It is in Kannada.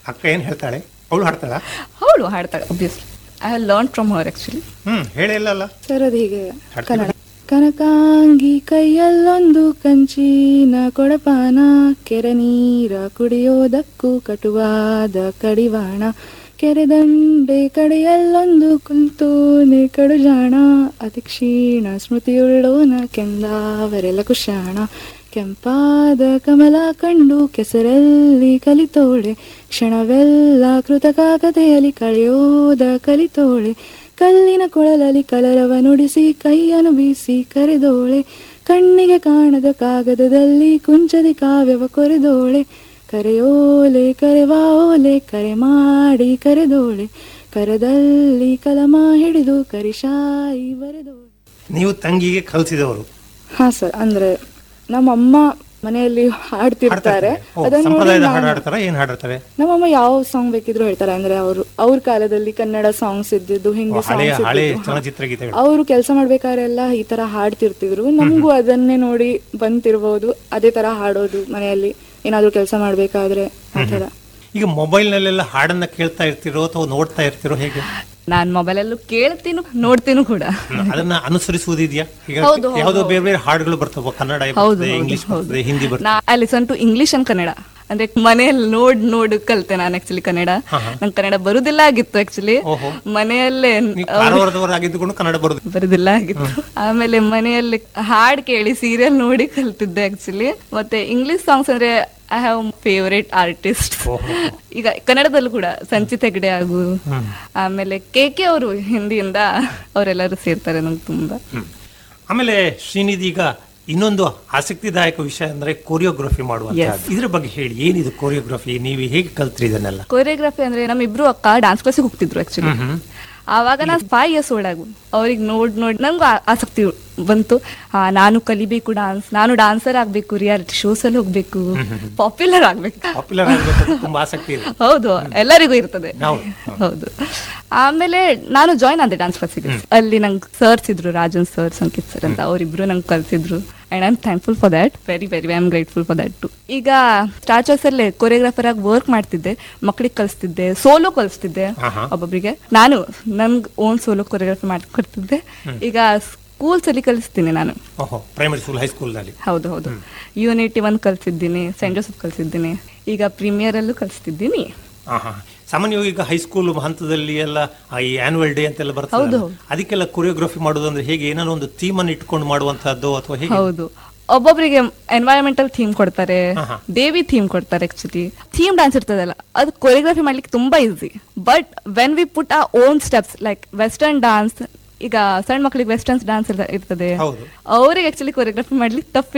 ಅಕ್ಕ ಏನು ಹೇಳ್ತಾಳೆ ಅವಳು ಹಾಡ್ತಾಳ ಅವಳು ಹಾಡ್ತಾಳೆ obviously I have learn from her actually hmm ಹೇಳೇ ಇಲ್ಲಲ್ಲ ಸರ್ ಅದು ಹೀಗೆ ಹಾಡ್ತೀರಾ? ಕನ್ನಡ ಕನಕಾಂಗಿ ಕೈಯಲ್ಲೊಂದು ಕಂಚಿನ ಕೊಡಪಾನ ಕೆರೆ ನೀರ ಕುಡಿಯೋದಕ್ಕೂ ಕಟುವಾದ ಕಡಿವಾಣ ಕೆರೆದಂಡೆ ಕಡೆಯಲ್ಲೊಂದು ಕುಂತೋನೆ ಕಡುಜಾಣ ಅತಿ ಕ್ಷೀಣ ಸ್ಮೃತಿಯುಳ್ಳೋನ ಕೆಂದಾವರೆಲ್ಲ ಕುಶಾಣ ಕೆಂಪಾದ ಕಮಲ ಕಂಡು ಕೆಸರಲ್ಲಿ ಕಲಿತೋಳೆ ಕ್ಷಣವೆಲ್ಲ ಕೃತಕಾಗದೆಯಲ್ಲಿ ಕಳೆಯೋದ ಕಲಿತೋಳೆ ಕಲ್ಲಿನ ಕೊಳಲಲ್ಲಿ ಕಲರವ ನುಡಿಸಿ ಕೈಯನ್ನು ಬೀಸಿ ಕರೆದೋಳೆ ಕಣ್ಣಿಗೆ ಕಾಣದ ಕಾಗದದಲ್ಲಿ ಕುಂಚದಿ ಕಾವ್ಯವ ಕೊರೆದೋಳೆ ಕರೆಯೋಲೆ ಕರೆವಾ ಓಲೆ ಕರೆ ಮಾಡಿ ಕರೆದೋಳೆ ಕರದಲ್ಲಿ ಕಲಮ ಹಿಡಿದು ಕರಿಶಾಯಿ ಬರೆದೋಳೆ ನೀವು ತಂಗಿಗೆ ಕಲಿಸಿದವರು ಹಾ ಸರ್ ಅಂದ್ರೆ ನಮ್ಮಮ್ಮ ಮನೆಯಲ್ಲಿ ಹಾಡ್ತಿರ್ತಾರೆ ಅದನ್ನ ನೋಡಿ ಸಂಪ್ರದಾಯದ ಹಾಡು ನಾನು- ಹಾಡ್ತಾರ ಏನ್ ಹಾಡ್ತಾರೆ ನಮ್ಮಮ್ಮ ಯಾವ ಸಾಂಗ್ ಬೇಕಿದ್ರು ಹೇಳ್ತಾರೆ ಅಂದ್ರೆ ಅವರು ಅವ್ರ ಕಾಲದಲ್ಲಿ ಕನ್ನಡ ಸಾಂಗ್ಸ್ ಇದ್ದಿದ್ದು ಹಿಂದಿ ಹಳೆ ಸಾಂಗ್ಸ್ ಹಳೆ ಇದ್ದಿದ್ದು ಚಲನಚಿತ್ರ ಗೀತೆಗಳು ಅವರು ಕೆಲಸ ಮಾಡ್ಬೇಕಾರೆಲ್ಲ ಈ ತರ ಹಾಡ್ತಿರ್ತಿದ್ರು ನಮಗೂ ಅದನ್ನೇ ನೋಡಿ ಬಂತಿರ್ಬೋದು ಅದೇ ತರ ಹಾಡೋದು ಮನೆಯಲ್ಲಿ ಏನಾದ್ರು ಕೆಲಸ ಮಾಡ್ಬೇಕಾದ್ರೆ ಆ ತರ ಈಗ ಮೊಬೈಲ್ ನಲ್ಲೆಲ್ಲ ಹಾಡನ್ನ ಕೇಳ್ತಾ ಇರ್ತಿರೋ ಅಥವಾ ನೋಡ್ತಾ ಇರ್ತಿರೋ ಹೇಗೆ ನಾನು ಮೊಬೈಲಲ್ಲೂ ಕೇಳ್ತೀನು ನೋಡ್ತೀನು ಕೂಡ ಹ್ಮ್. ಅದನ್ನ ಅನುಸರಿಸುವುದಿದೆಯಾ ಈಗ ಹೌದು, ಹೌದು, ಯಾವ್ದೋ ಬೇರೆ ಬೇರೆ ಹಾಡುಗಳು ಬರ್ತವೆ ಕನ್ನಡ ಹೌದು ಬರ್ತದೆ ಹೌದು, ಇಂಗ್ಲಿಷ್ ಹೌದು. ಬರ್ತದೆ ಹಿಂದಿ ಬರ್ತದೆ ನಾ I listen to English and Kannada ಅಂದ್ರೆ ಮನೆಯಲ್ಲಿ ನೋಡ್ ನೋಡ್ ಕಲ್ತೆ ನಾನು ಆಕ್ಚುಲಿ ಕನ್ನಡ ನಂಗೆ ಕನ್ನಡ ಬರುದಿಲ್ಲ ಆಗಿತ್ತು ಆಕ್ಚುಲಿ ಓಹೋ. ಮನೆಯಲ್ಲೇ ನೀವು ಕಾರವಾರದವರಾಗಿದ್ದುಕೊಂಡು ಕನ್ನಡ ಬರುದು ಬರುದಿಲ್ಲ ಆಗಿತ್ತು ಆಮೇಲೆ ಮನೆಯಲ್ಲಿ ಹಾಡ್ ಕೇಳಿ ಸೀರಿಯಲ್ ನೋಡಿ ಕಲ್ತಿದ್ದೆ ಆಕ್ಚುಲಿ ಮತ್ತೆ ಇಂಗ್ಲಿಷ್ ಸಾಂಗ್ಸ್ ಅಂದ್ರೆ ಐ ಹ್ಯಾವ್ ಫೇವರೇಟ್ ಆರ್ಟಿಸ್ಟ್ ಈಗ ಕನ್ನಡದಲ್ಲೂ ಕೂಡ ಸಂಚಿತ್ ಹೆಗ್ಡೆ ಆಗು ಆಮೇಲೆ ಕೆ ಕೆ ಅವರು ಹಿಂದಿಯಿಂದ ಅವರೆಲ್ಲರೂ ಸೇರ್ತಾರೆ ನಂಗೆ ತುಂಬಾ ಹ್ಮ್. ಆಮೇಲೆ ಶ್ರೀನಿಧಿ ಈಗ ಇನ್ನೊಂದು ಆಸಕ್ತಿದಾಯಕ ವಿಷಯ ಅಂದ್ರೆ ಕೊರಿಯೋಗ್ರಫಿ ಮಾಡುವಂತ ಇದ್ರ ಬಗ್ಗೆ ಹೇಳಿ ಏನಿದು ಕೊರಿಯೋಗ್ರಫಿ ನೀವು ಹೇಗೆ ಕಲ್ತ್ರಿ ಇದನ್ನೆಲ್ಲ ಕೊರಿಯೋಗ್ರಫಿ ಅಂದ್ರೆ ನಮ್ಮಿಬ್ರು ಅಕ್ಕ ಡಾನ್ಸ್ ಕ್ಲಾಸಿಗೆ ಹೋಗ್ತಿದ್ರು ಆಕ್ಚುಲಿ ಆವಾಗ ನಾನು ಫೈವ್ ಇಯರ್ಸ್ ಒಳಗು ಅವ್ರಿಗೆ ನೋಡ್ ನೋಡಿ ನಂಗೂ ಆ- ಆಸಕ್ತಿ ಬಂತು ಆ ನಾನು ಕಲಿಬೇಕು ಡಾನ್ಸ್ ನಾನು ಡಾನ್ಸರ್ ಆಗ್ಬೇಕು ರಿಯಾಲಿಟಿ ಶೋಸ್ ಅಲ್ಲಿ ಹೋಗ್ಬೇಕು ಪಾಪ್ಯುಲರ್ ಆಗ್ಬೇಕು ಪಾಪ್ಯುಲರ್ ಆಗಬೇಕು ತುಂಬಾ ಆಸಕ್ತಿ ಇದೆ ಹೌದು ಎಲ್ಲರಿಗೂ ಇರ್ತದೆ ಹೌದು. ಹೌದು ಆಮೇಲೆ ನಾನು ಜಾಯ್ನ್ ಆದೆ ಡಾನ್ಸ್ ಕ್ಲಾಸಿಗೆ ಅಲ್ಲಿ ನಂಗೆ ಸರ್ಸ್ ಇದ್ರು ರಾಜನ್ ಸರ್ ಸಂಕಿತ್ ಸರ್ ಅಂತ ಅವರಿಬ್ರು ನಂಗೆ ಕಲ್ಸಿದ್ರು and I am thankful for that very very I am grateful for that to ಈಗ ಸ್ಟಾರ್ ಚಾಯ್ಸ್ ಅಲ್ಲೇ ಕೊರಿಯೋಗ್ರಾಫರ್ ಆಗಿ ವರ್ಕ್ ಮಾಡ್ತಿದ್ದೆ ಮಕ್ಕಳಿಗೆ ಕಲಿಸ್ತಿದ್ದೆ ಸೋಲೋ ಕಲಿಸ್ತಿದ್ದೆ ಆಹಾ. ಒಬ್ಬೊಬ್ಬರಿಗೆ ನಾನು ನನ್ಗೆ ಓನ್ ಸೋಲೋ ಕೊರಿಯೋಗ್ರಫಿ ಮಾಡ್ಕೊಡ್ತಿದ್ದೆ ಈಗ ಸ್ಕೂಲ್ಸ್ ಅಲ್ಲಿ ಕಲಿಸ್ತೀನಿ ನಾನು ಓಹೋ ಪ್ರೈಮರಿ ಸ್ಕೂಲ್ ಹೈಸ್ಕೂಲ್ ನಲ್ಲಿ ಹೌದು ಹೌದು ಯೂನಿಟಿ ಒನ್ ಕಲ್ಸಿದ್ದೀನಿ ಸೆಂಟ್ ಜೋಸೆಫ್ ಕಲ್ಸಿದ್ದೀನಿ ಈಗ ಪ್ರೀಮಿಯರ್ ಅಲ್ಲೂ ಕಲಿಸ್ತಿದ್ದೀನಿ ಆಹಾ. ಸಾಮಾನ್ಯವಾಗಿ ಈಗ ಹೈಸ್ಕೂಲ್ ಹಂತದಲ್ಲಿ ಎಲ್ಲ ಆ ಈ ಆನ್ಯುವಲ್ ಡೇ ಅಂತೆಲ್ಲ ಬರ್ತದೆ ಹೌದು. ಅದಕ್ಕೆಲ್ಲ ಕೊರಿಯೋಗ್ರಫಿ ಮಾಡೋದಂದ್ರೆ ಹೇಗೆ ಏನಾದ್ರು ಒಂದು ಥೀಮ್ ಅನ್ನು ಇಟ್ಕೊಂಡು ಮಾಡುವಂತಹದ್ದು ಅಥವಾ ಹೇಗೆ ಹೌದು ಒಬ್ಬೊಬ್ಬರಿಗೆ ಎನ್ವೈರನ್ಮೆಂಟಲ್ ಥೀಮ್ ಕೊಡ್ತಾರೆ ಆಹಾ. ದೇವಿ ಥೀಮ್ ಕೊಡ್ತಾರೆ ಆಕ್ಚುಲಿ ಥೀಮ್ ಡಾನ್ಸ್ ಇರ್ತದಲ್ಲ ಅದು ಕೊರಿಯೋಗ್ರಫಿ ಮಾಡ್ಲಿಕ್ಕೆ ತುಂಬಾ easy but when we put a own steps like western dance ಈಗ ಸಣ್ಣ ಮಕ್ಕಳಿಗೆ ವೆಸ್ಟರ್ನ್ ಡಾನ್ಸ್ ಇರ್ತದೆ ಹೌದು. ಅವ್ರಿಗೆ ಆಕ್ಚುಲಿ ಕೊರಿಯೋಗ್ರಫಿ ಮಾಡ್ಲಿಕ್ಕೆ ಟಫ್